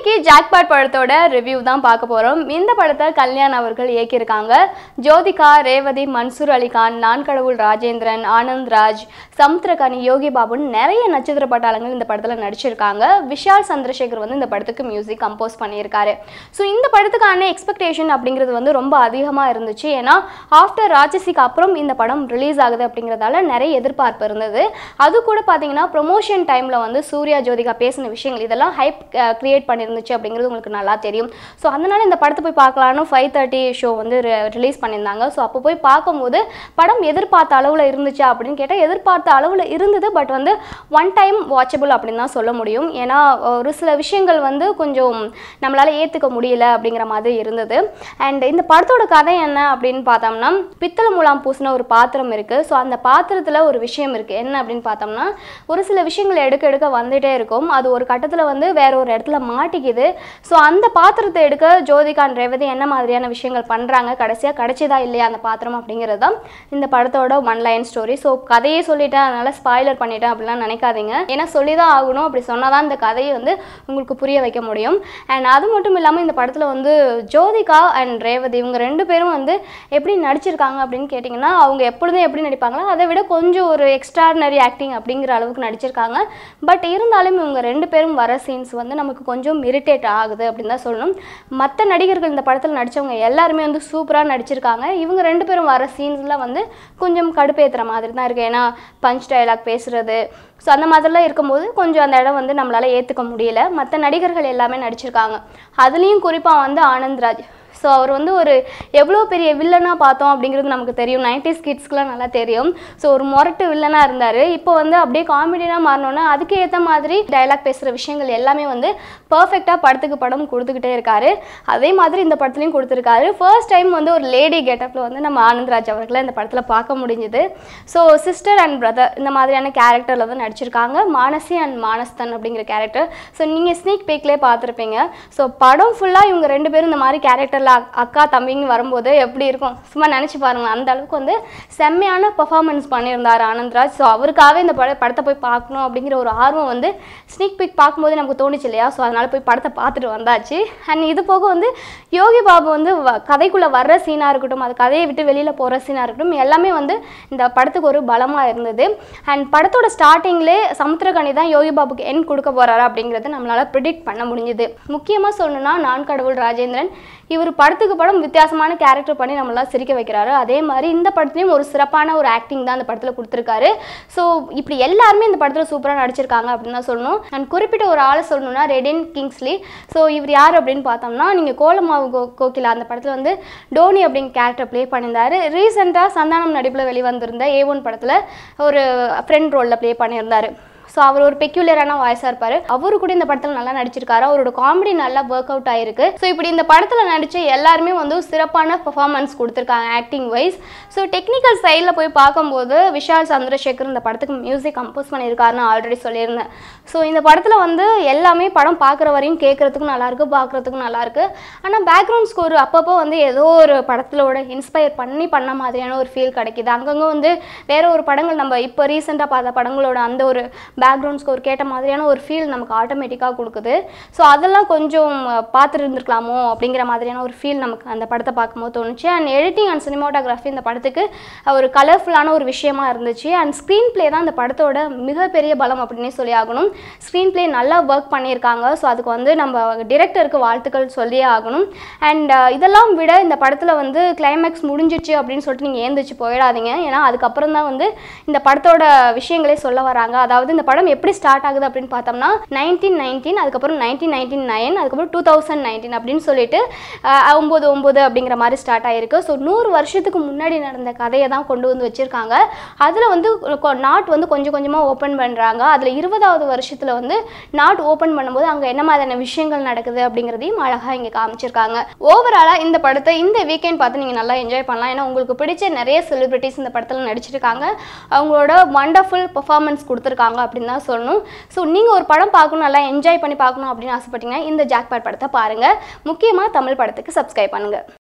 இன்னைக்கு ஜாக்பாட் படத்தோட ரிவ்யூ தான் பார்க்க போறோம் இந்த படத்தை கல்யாண் அவர்கள் இயக்கியிருக்காங்க ஜோதிகா ரேவதி மன்சூர் அலிகான் நான் கடவுள் ராஜேந்திரன் ஆனந்த் ராஜ் சமுத்திரகாணி யோகி பாபுன்னு நிறைய நட்சத்திர பட்டாளங்கள் இந்த படத்தில் நடிச்சிருக்காங்க விஷால் சந்திரசேகர் வந்து இந்த படத்துக்கு மியூசிக் கம்போஸ் பண்ணியிருக்காரு ஸோ இந்த படத்துக்கான எக்ஸ்பெக்டேஷன் அப்படிங்கிறது வந்து ரொம்ப அதிகமாக இருந்துச்சு ஏன்னா ஆஃப்டர் ராட்சசிக்கு அப்புறம் இந்த படம் ரிலீஸ் ஆகுது அப்படிங்கிறதால நிறைய எதிர்பார்ப்பு இருந்தது அது கூட பார்த்தீங்கன்னா ப்ரொமோஷன் டைமில் வந்து சூர்யா ஜோதிகா பேசின விஷயங்கள் இதெல்லாம் ஹைப் கிரியேட் பண்ணியிருந்துச்சு அப்படிங்கிறது உங்களுக்கு நல்லா தெரியும் ஸோ அதனால இந்த படத்தை போய் பார்க்கலான்னு ஃபைவ் தேர்ட்டி ஷோ வந்து ரிலீஸ் பண்ணியிருந்தாங்க ஸோ அப்போ போய் பார்க்கும்போது படம் எதிர்பார்த்த அளவில் இருந்துச்சா அப்படின்னு கேட்டால் எதிர்பார்த்த அளவில் இருந்தது பட் வந்து ஒன் டைம் வாட்சபிள் அப்படின்னு தான் சொல்ல முடியும் ஏன்னா ஒரு சில விஷயங்கள் வந்து கொஞ்சம் நம்மளால் ஏற்றுக்க முடியல அப்படிங்கிற மாதிரி இருந்தது அண்ட் இந்த படத்தோட கதை என்ன அப்படின்னு பார்த்தோம்னா பித்தளை முலாம் பூசின ஒரு பாத்திரம் இருக்குது ஸோ அந்த பாத்திரத்தில் ஒரு விஷயம் இருக்குது என்ன அப்படின்னு பார்த்தோம்னா ஒரு சில விஷயங்கள் எடுக்க எடுக்க வந்துட்டே இருக்கும் அது ஒரு கட்டத்தில் வந்து வேற ஒரு இடத்துல மாட்டிக்குது ஸோ அந்த பாத்திரத்தை எடுக்க ஜோதிகான் ரேவதி என்ன மாதிரியான விஷயங்கள் பண்ணுறாங்க கடைசியாக கிடைச்சதா இல்லையா அந்த பாத்திரம் அப்படிங்கிறது தான் இந்த படத்தோட ஒன் லைன் ஸ்டோரி ஸோ கதையே சொல்லிட்டேன் அதனால ஸ்பாய்லர் பண்ணிட்டேன் அப்படிலாம் நினைக்காதீங்க ஏன்னா சொல்லி தான் ஆகணும் அப்படி சொன்னால் தான் இந்த கதையை வந்து உங்களுக்கு புரிய வைக்க முடியும் அண்ட் அது மட்டும் இல்லாமல் இந்த படத்தில் வந்து ஜோதிகா அண்ட் ரேவதி இவங்க ரெண்டு பேரும் வந்து எப்படி நடிச்சிருக்காங்க அப்படின்னு கேட்டிங்கன்னா அவங்க எப்பொழுதும் எப்படி நடிப்பாங்களோ அதை விட கொஞ்சம் ஒரு எக்ஸ்ட்ராடினரி ஆக்டிங் அப்படிங்கிற அளவுக்கு நடிச்சிருக்காங்க பட் இருந்தாலும் இவங்க ரெண்டு பேரும் வர சீன்ஸ் வந்து நமக்கு கொஞ்சம் இரிட்டேட் ஆகுது அப்படின்னு தான் சொல்லணும் மற்ற நடிகர்கள் இந்த படத்தில் நடித்தவங்க எல்லாருமே வந்து சூப்பராக நடிச்சிருக்காங்க இவங்க ரெண்டு பேரும் வர சீன்ஸ்லாம் வந்து கொஞ்சம் கடுப்பேற்றுற மாதிரி தான் இருக்குது ஏன்னா பஞ்ச் டயலாக் பேசுகிறது ஸோ அந்த மாதிரிலாம் இருக்கும்போது கொஞ்சம் அந்த இடம் வந்து நம்மளால் ஏற்றுக்க முடியல மற்ற நடிகர்கள் எல்லாமே நடிச்சிருக்காங்க அதுலேயும் குறிப்பாக வந்து ஆனந்த்ராஜ் ஸோ அவர் வந்து ஒரு எவ்வளோ பெரிய வில்லனாக பார்த்தோம் அப்படிங்கிறது நமக்கு தெரியும் நைன்டிஸ் கிட்ஸ்க்குலாம் நல்லா தெரியும் ஸோ ஒரு முரட்டு வில்லனாக இருந்தார் இப்போ வந்து அப்படியே காமெடியாக மாறினோன்னா அதுக்கு ஏற்ற மாதிரி டைலாக் பேசுகிற விஷயங்கள் எல்லாமே வந்து பர்ஃபெக்டாக படத்துக்கு படம் கொடுத்துக்கிட்டே இருக்காரு அதே மாதிரி இந்த படத்துலையும் கொடுத்துருக்காரு ஃபர்ஸ்ட் டைம் வந்து ஒரு லேடி கெட்டப்பில் வந்து நம்ம ஆனந்த்ராஜ் அவர்களை இந்த படத்தில் பார்க்க முடிஞ்சுது ஸோ சிஸ்டர் அண்ட் பிரதர் இந்த மாதிரியான கேரக்டரில் வந்து நடிச்சிருக்காங்க மானசி அண்ட் மானஸ்தன் அப்படிங்கிற கேரக்டர் ஸோ நீங்கள் ஸ்னீக் பேக்லேயே பார்த்துருப்பீங்க ஸோ படம் ஃபுல்லாக இவங்க ரெண்டு பேரும் இந்த மாதிரி கேரக்டரில் அக்கா தம்பின்னு வரும்போது எப்படி இருக்கும் சும்மா நினச்சி பாருங்கள் அந்த அளவுக்கு வந்து செம்மையான பர்ஃபார்மன்ஸ் பண்ணியிருந்தார் ஆனந்த்ராஜ் ஸோ அவருக்காகவே இந்த பட படத்தை போய் பார்க்கணும் அப்படிங்கிற ஒரு ஆர்வம் வந்து ஸ்னீக் பிக் பார்க்கும்போது நமக்கு தோணுச்சு இல்லையா ஸோ அதனால் போய் படத்தை பார்த்துட்டு வந்தாச்சு அண்ட் இது போக வந்து யோகி பாபு வந்து வ- கதைக்குள்ளே வர்ற சீனாக இருக்கட்டும் அது கதையை விட்டு வெளியில் போகிற சீனாக இருக்கட்டும் எல்லாமே வந்து இந்த படத்துக்கு ஒரு பலமாக இருந்தது அண்ட் படத்தோட ஸ்டார்டிங்லே சமுத்திரகனி தான் யோகி பாபுக்கு என் கொடுக்க போகிறாரு அப்படிங்கிறத நம்மளால் ப்ரிடிக்ட் பண்ண முடிஞ்சுது முக்கியமாக சொல்லணும்னா நான் கடவுள் ராஜேந்திரன் இவர் படத்துக்கு படம் வித்தியாசமான கேரக்டர் பண்ணி நம்மளாம் சிரிக்க வைக்கிறாரு அதே மாதிரி இந்த படத்துலையும் ஒரு சிறப்பான ஒரு ஆக்டிங் தான் இந்த படத்தில் கொடுத்துருக்காரு ஸோ இப்படி எல்லாருமே இந்த படத்தில் சூப்பராக நடிச்சிருக்காங்க அப்படின்னு தான் சொல்லணும் அண்ட் குறிப்பிட்ட ஒரு ஆளை சொல்லணும்னா ரெடின் கிங்ஸ்லி ஸோ இவர் யார் அப்படின்னு பார்த்தோம்னா நீங்கள் கோலமாவு கோ கோகிலா அந்த படத்தில் வந்து டோனி அப்படிங்கிற கேரக்டர் ப்ளே பண்ணியிருந்தாரு ரீசெண்டாக சந்தானம் நடிப்பில் வெளிவந்திருந்த ஏ ஒன் படத்தில் ஒரு ஃப்ரெண்ட் ரோலில் ப்ளே பண்ணியிருந்தாரு ஸோ அவர் ஒரு பெக்யூலரான வாய்ஸாக இருப்பார் அவரு கூட இந்த படத்தில் நல்லா நடிச்சிருக்காரு அவரோட காமெடி நல்லா ஒர்க் அவுட் ஆயிருக்கு ஸோ இப்படி இந்த படத்தில் நடித்த எல்லாருமே வந்து சிறப்பான பெர்ஃபார்மன்ஸ் கொடுத்துருக்காங்க ஆக்டிங் வைஸ் ஸோ டெக்னிக்கல் சைடில் போய் பார்க்கும்போது விஷால் சந்திரசேகர் இந்த படத்துக்கு மியூசிக் கம்போஸ் பண்ணியிருக்காருன்னு ஆல்ரெடி சொல்லியிருந்தேன் ஸோ இந்த படத்தில் வந்து எல்லாமே படம் பார்க்குற வரையும் கேட்குறதுக்கும் நல்லாயிருக்கு பார்க்குறதுக்கும் நல்லாயிருக்கு ஆனால் பேக்ரவுண்ட் ஸ்கோர் அப்பப்போ வந்து ஏதோ ஒரு படத்திலோட இன்ஸ்பயர் பண்ணி பண்ண மாதிரியான ஒரு ஃபீல் கிடைக்குது அங்கங்கே வந்து வேற ஒரு படங்கள் நம்ம இப்போ ரீசெண்டாக பார்த்த படங்களோட அந்த ஒரு பேக்ரவுண்ட் ஸ்கோர் கேட்ட மாதிரியான ஒரு ஃபீல் நமக்கு ஆட்டோமேட்டிக்காக கொடுக்குது ஸோ அதெல்லாம் கொஞ்சம் பார்த்துட்டு இருந்திருக்கலாமோ அப்படிங்கிற மாதிரியான ஒரு ஃபீல் நமக்கு அந்த படத்தை பார்க்கும்போது தோணுச்சு அண்ட் எடிட்டிங் அண்ட் சினிமாட்டோகிராஃபி இந்த படத்துக்கு ஒரு கலர்ஃபுல்லான ஒரு விஷயமா இருந்துச்சு அண்ட் ஸ்க்ரீன் ப்ளே தான் இந்த படத்தோட மிகப்பெரிய பலம் அப்படின்னே சொல்லி ஆகணும் ஸ்க்ரீன் ப்ளே நல்லா ஒர்க் பண்ணியிருக்காங்க ஸோ அதுக்கு வந்து நம்ம டிரெக்டருக்கு வாழ்த்துக்கள் சொல்லியே ஆகணும் அண்ட் இதெல்லாம் விட இந்த படத்தில் வந்து கிளைமேக்ஸ் முடிஞ்சிச்சு அப்படின்னு சொல்லிட்டு நீங்கள் ஏந்திரிச்சு போயிடாதீங்க ஏன்னா அதுக்கப்புறம் தான் வந்து இந்த படத்தோட விஷயங்களே சொல்ல வராங்க அதாவது இந்த படம் எப்படி ஸ்டார்ட் ஆகுது அப்படின்னு பார்த்தோம்னா நைன்டீன் நைன்டீன் அதுக்கப்புறம் நைன்டீன் நைன்டீன் நைன் அதுக்கப்புறம் டூ தௌசண்ட் நைன்டீன் அப்படின்னு சொல்லிட்டு அஹ், ஒம்பது ஒம்பது அப்படிங்கிற மாதிரி ஸ்டார்ட் ஆயிருக்கு ஸோ நூறு வருஷத்துக்கு முன்னாடி நடந்த கதையை தான் கொண்டு வந்து வச்சுருக்காங்க அதில் வந்து கொ- நாட் வந்து கொஞ்சம் கொஞ்சமாக ஓப்பன் பண்ணுறாங்க அதில் இருபதாவது வருஷத்தில் வந்து நாட் ஓப்பன் பண்ணும்போது அங்கே என்ன மாதிரியான விஷயங்கள் நடக்குது அப்படிங்கிறதையும் அழகாக இங்கே காமிச்சிருக்காங்க ஓவராலாக இந்த படத்தை இந்த வீக்கெண்ட் பார்த்து நீங்கள் நல்லா என்ஜாய் பண்ணலாம் ஏன்னா உங்களுக்கு பிடிச்ச நிறைய செலிபிரிட்டிஸ் இந்த படத்தில் நடிச்சிருக்காங்க அவங்களோட வண்டர்ஃபுல் பெர்ஃபார்மன்ஸ் கொடுத்துருக்காங்க அப்படின்னு தான் சொல்லணும் ஸோ நீங்கள் ஒரு படம் பார்க்கணும் நல்லா என்ஜாய் பண்ணி பார்க்கணும் அப்படின்னு ஆசைப்பட்டீங்கன்னா இந்த ஜாக்பாட் படத்தை பாருங்கள் முக்கியமாக தமிழ் படத்துக்கு சப்ஸ்கிரைப் பண்ணுங்கள்